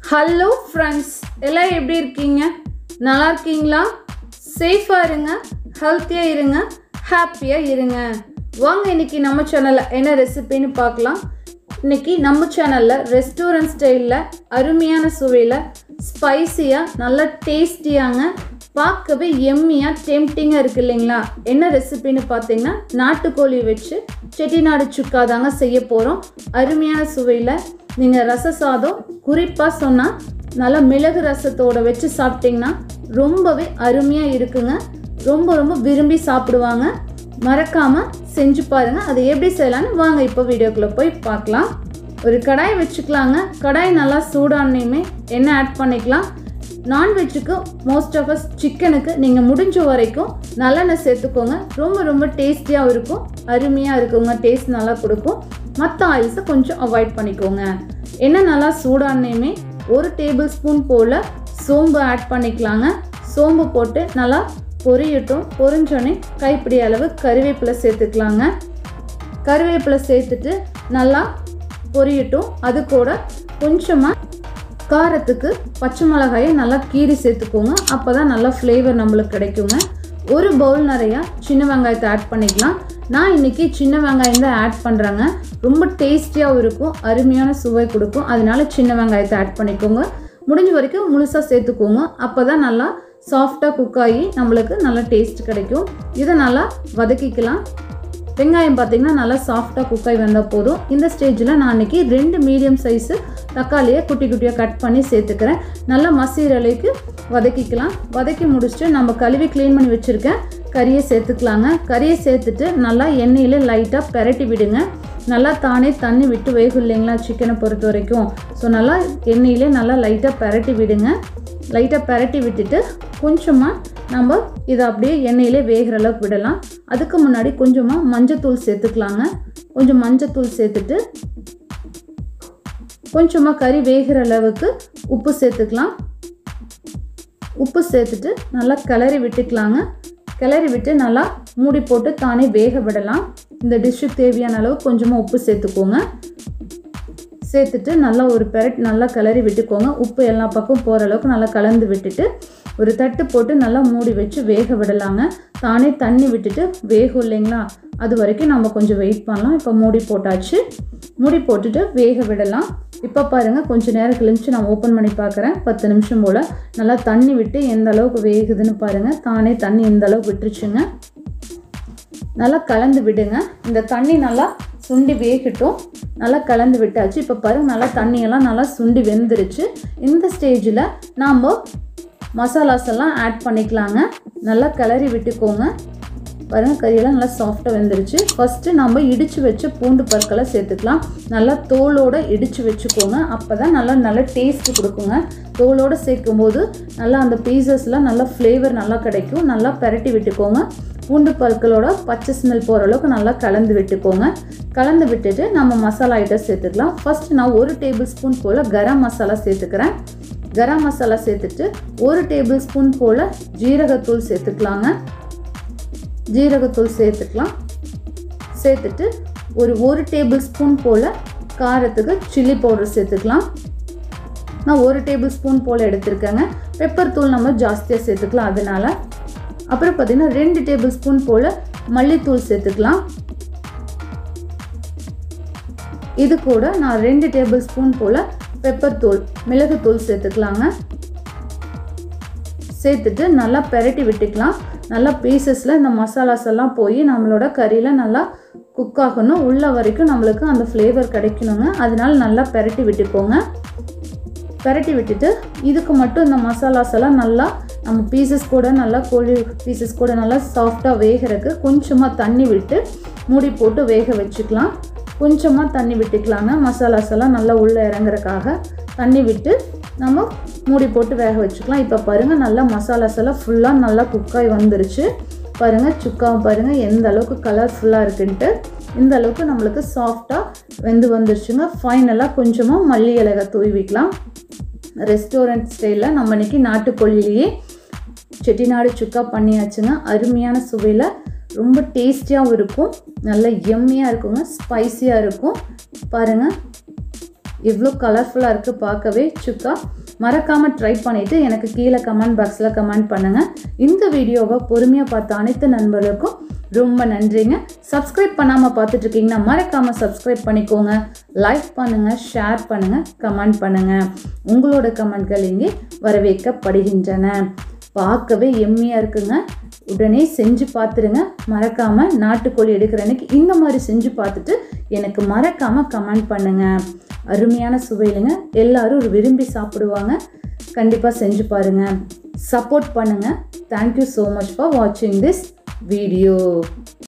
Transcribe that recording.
hello friends எல்லாம் எப்படி இருக்கீங்க நல்லா இருக்கீங்களா சேஃபாக இருங்க ஹெல்த்தியாக இருங்க ஹாப்பியாக இருங்க வாங்க இன்னைக்கு நம்ம சேனலில் என்ன ரெசிபின்னு பார்க்கலாம் இன்னைக்கு நம்ம சேனலில் ரெஸ்டாரண்ட் ஸ்டைலில் அருமையான சுவையில் ஸ்பைசியாக நல்லா டேஸ்டியாங்க பார்க்கவே எம்மியாக டெம்டிங்காக இருக்கு இல்லைங்களா என்ன ரெசிபின்னு பார்த்தீங்கன்னா நாட்டுக்கோழி வச்சு செட்டிநாடு சுக்கா தாங்க செய்ய போகிறோம் அருமையான சுவையில் நீங்கள் ரச சாதம் குறிப்பாக சொன்னால் நல்லா மிளகு ரசத்தோட வச்சு சாப்பிட்டிங்கன்னா ரொம்பவே அருமையாக இருக்குங்க ரொம்ப ரொம்ப விரும்பி சாப்பிடுவாங்க மறக்காமல் செஞ்சு பாருங்கள் அதை எப்படி செய்யலான்னு வாங்க இப்போ வீடியோக்குள்ளே போய் பார்க்கலாம் ஒரு கடாய் வச்சுக்கலாங்க கடாய் நல்லா சூடானையுமே எண்ணெய் ஆட் பண்ணிக்கலாம் நான்வெஜ்ஜுக்கு மோஸ்ட் ஆஃப் அஸ் சிக்கனுக்கு நீங்கள் முடிஞ்ச வரைக்கும் நல்லெண்ணெய் சேர்த்துக்கோங்க ரொம்ப ரொம்ப டேஸ்டியாக இருக்கும் அருமையாக இருக்குங்க டேஸ்ட் நல்லா கொடுக்கும் மற்ற ஆயில்ஸை கொஞ்சம் அவாய்ட் பண்ணிக்கோங்க எண்ணெய் நல்லா சூடானையுமே ஒரு டேபிள் ஸ்பூன் போல் சோம்பு ஆட் பண்ணிக்கலாங்க சோம்பு போட்டு நல்லா பொரியட்டும் பொரிஞ்சோடனே கைப்பிடி அளவு கருவேப்பிலை சேர்த்துக்கலாங்க கருவேப்பிலை சேர்த்துட்டு நல்லா பொரியட்டும் அது கூட கொஞ்சமாக காரத்துக்கு பச்சை மிளகாயை நல்லா கீறி சேர்த்துக்கோங்க அப்போ தான் நல்லா ஃப்ளேவர் நம்மளுக்கு கிடைக்குங்க ஒரு பவுல் நிறையா சின்ன வெங்காயத்தை ஆட் பண்ணிக்கலாம் நான் இன்றைக்கி சின்ன வெங்காயம் தான் ஆட் பண்ணுறேங்க ரொம்ப டேஸ்டியாகவும் இருக்கும் அருமையான சுவை கொடுக்கும் அதனால சின்ன வெங்காயத்தை ஆட் பண்ணிக்கோங்க முடிஞ்ச வரைக்கும் முழுசாக சேர்த்துக்கோங்க அப்போ தான் நல்லா சாஃப்டாக குக் ஆகி நம்மளுக்கு நல்லா டேஸ்ட் கிடைக்கும் இதை நல்லா வதக்கிக்கலாம் வெங்காயம் பார்த்திங்கன்னா நல்லா சாஃப்டாக குக் ஆகி வந்தால் போதும் இந்த ஸ்டேஜில் நான் அன்றைக்கி ரெண்டு மீடியம் சைஸு தக்காளியை குட்டி குட்டியாக கட் பண்ணி சேர்த்துக்கிறேன் நல்லா மசிகிற அளவுக்கு வதக்கிக்கலாம் வதக்கி முடிச்சுட்டு நம்ம கழுவி க்ளீன் பண்ணி வச்சுருக்கேன் கறியை சேர்த்துக்கலாங்க கறியை சேர்த்துட்டு நல்லா எண்ணெயில் லைட்டாக பெரட்டி விடுங்க நல்லா தானே தண்ணி விட்டு வேகும் இல்லைங்களா சிக்கனை பொறுத்த வரைக்கும் ஸோ நல்லா எண்ணெயிலே நல்லா லைட்டாக பெரட்டி விடுங்க லைட்டாக பெரட்டி விட்டுட்டு கொஞ்சமாக நம்ம இதை அப்படியே எண்ணெயிலே வேகிற அளவுக்கு விடலாம் அதுக்கு முன்னாடி கொஞ்சமாக மஞ்சத்தூள் சேர்த்துக்கலாங்க கொஞ்சம் மஞ்சத்தூள் சேர்த்துட்டு கொஞ்சமாக கறி வேகிற அளவுக்கு உப்பு சேர்த்துக்கலாம் உப்பு சேர்த்துட்டு நல்லா கிளறி விட்டுக்கலாங்க கிளறி விட்டு நல்லா மூடி போட்டு தானே வேக விடலாம் இந்த டிஷ்ஷுக்கு தேவையான அளவு கொஞ்சமாக உப்பு சேர்த்துக்கோங்க சேர்த்துட்டு நல்லா ஒரு பெரட் நல்லா கிளறி விட்டுக்கோங்க உப்பு எல்லா பக்கம் போகிற அளவுக்கு நல்லா கலந்து விட்டுட்டு ஒரு தட்டு போட்டு நல்லா மூடி வச்சு வேக விடலாங்க தானே தண்ணி விட்டுட்டு வேகும் இல்லைங்களா அது வரைக்கும் நம்ம கொஞ்சம் வெயிட் பண்ணலாம் இப்போ மூடி போட்டாச்சு மூடி போட்டுட்டு வேக விடலாம் இப்போ பாருங்கள் கொஞ்சம் நேரம் கழிச்சு நான் ஓப்பன் பண்ணி பார்க்குறேன் பத்து நிமிஷம் போல் நல்லா தண்ணி விட்டு எந்த அளவுக்கு வேகுதுன்னு பாருங்கள் தானே தண்ணி எந்த அளவுக்கு விட்டுருச்சுங்க நல்லா கலந்து விடுங்க இந்த தண்ணி நல்லா சுண்டி வேகட்டும் நல்லா கலந்து விட்டாச்சு இப்போ பாருங்கள் நல்லா தண்ணியெல்லாம் நல்லா சுண்டி வெந்துருச்சு இந்த ஸ்டேஜில் நாம் மசாலாஸ் எல்லாம் ஆட் பண்ணிக்கலாங்க நல்லா கிளறி விட்டுக்கோங்க பாருங்கள் கறியெல்லாம் நல்லா சாஃப்டாக வெந்துருச்சு ஃபஸ்ட்டு நம்ம இடித்து வச்ச பூண்டு பற்களை சேர்த்துக்கலாம் நல்லா தோலோடு இடித்து வச்சுக்கோங்க அப்போ தான் நல்லா நல்ல டேஸ்ட் கொடுக்குங்க தோலோடு சேர்க்கும் போது நல்லா அந்த பீசஸ்லாம் நல்லா ஃப்ளேவர் நல்லா கிடைக்கும் நல்லா பெரட்டி விட்டுக்கோங்க பூண்டு பற்களோட பச்சை ஸ்மெல் போகிற அளவுக்கு நல்லா கலந்து விட்டுக்கோங்க கலந்து விட்டுட்டு நம்ம மசாலா ஐட்டம் சேர்த்துக்கலாம் ஃபஸ்ட் நான் ஒரு டேபிள் ஸ்பூன் போல் கரம் மசாலா சேர்த்துக்கிறேன் கரம் மசாலா சேர்த்துட்டு ஒரு டேபிள் ஸ்பூன் போல் ஜீரகத்தூள் சேர்த்துக்கலாங்க ஜீரகத்தூள் சேர்த்துக்கலாம் சேர்த்துட்டு ஒரு ஒரு டேபிள் ஸ்பூன் போல் காரத்துக்கு சில்லி பவுடர் சேர்த்துக்கலாம் நான் ஒரு டேபிள் ஸ்பூன் போல் எடுத்திருக்கேங்க பெப்பர் தூள் நம்ம ஜாஸ்தியாக சேர்த்துக்கலாம் அதனால் அப்புறம் பார்த்திங்கன்னா ரெண்டு டேபிள் ஸ்பூன் போல் மல்லித்தூள் சேர்த்துக்கலாம் இது கூட நான் ரெண்டு டேபிள் ஸ்பூன் போல் பெப்பர் தூள் மிளகுத்தூள் சேர்த்துக்கலாங்க சேர்த்துட்டு நல்லா பெரட்டி விட்டுக்கலாம் நல்லா பீசஸில் இந்த மசாலாஸ் எல்லாம் போய் நம்மளோட கறியில் நல்லா குக் ஆகணும் உள்ள வரைக்கும் நம்மளுக்கு அந்த ஃப்ளேவர் கிடைக்கணுங்க அதனால நல்லா பெரட்டி விட்டுக்கோங்க பெரட்டி விட்டுட்டு இதுக்கு மட்டும் இந்த மசாலாஸ் எல்லாம் நல்லா நம்ம பீசஸ் கூட நல்லா கோழி பீசஸ் கூட நல்லா சாஃப்டாக வேகிறதுக்கு கொஞ்சமாக தண்ணி விட்டு மூடி போட்டு வேக வச்சுக்கலாம் கொஞ்சமாக தண்ணி விட்டுக்கலாங்க மசாலாஸ் எல்லாம் நல்லா உள்ளே இறங்குறக்காக தண்ணி விட்டு நம்ம மூடி போட்டு வேக வச்சுக்கலாம் இப்போ பாருங்கள் நல்லா மசாலாஸ் எல்லாம் ஃபுல்லாக நல்லா குக்காகி வந்துருச்சு பாருங்கள் சுக்காவை பாருங்கள் எந்த அளவுக்கு கலர்ஃபுல்லாக இருக்குன்ட்டு இந்த அளவுக்கு நம்மளுக்கு சாஃப்டாக வெந்து வந்துருச்சுங்க ஃபைனலாக கொஞ்சமாக மல்லி இலகை தூவி வைக்கலாம் ரெஸ்டாரண்ட் ஸ்டைலில் நம்ம இன்றைக்கி நாட்டுக்கோழிலேயே செட்டிநாடு சுக்கா பண்ணியாச்சுங்க அருமையான சுவையில் ரொம்ப டேஸ்டியாகவும் இருக்கும் நல்ல எம்மியாக இருக்குங்க ஸ்பைசியாக இருக்கும் பாருங்கள் எவ்வளோ கலர்ஃபுல்லாக இருக்குது பார்க்கவே சுக்கா மறக்காமல் ட்ரை பண்ணிவிட்டு எனக்கு கீழே கமெண்ட் பாக்ஸில் கமெண்ட் பண்ணுங்கள் இந்த வீடியோவை பொறுமையாக பார்த்த அனைத்து நண்பர்களுக்கும் ரொம்ப நன்றிங்க சப்ஸ்கிரைப் பண்ணாமல் பார்த்துட்டு இருக்கீங்கன்னா மறக்காமல் சப்ஸ்கிரைப் பண்ணிக்கோங்க லைக் பண்ணுங்கள் ஷேர் பண்ணுங்கள் கமெண்ட் பண்ணுங்கள் உங்களோட கமெண்ட்கள் இங்கே வரவேற்கப்படுகின்றன பார்க்கவே எம்மியாக இருக்குங்க உடனே செஞ்சு பார்த்துருங்க மறக்காமல் நாட்டுக்கோழி எடுக்கிற அன்னைக்கு இந்த மாதிரி செஞ்சு பார்த்துட்டு எனக்கு மறக்காமல் கமெண்ட் பண்ணுங்கள் அருமையான சுவையிலுங்க எல்லாரும் ஒரு விரும்பி சாப்பிடுவாங்க கண்டிப்பாக செஞ்சு பாருங்கள் சப்போர்ட் பண்ணுங்கள் தேங்க்யூ ஸோ மச் ஃபார் வாட்சிங் திஸ் வீடியோ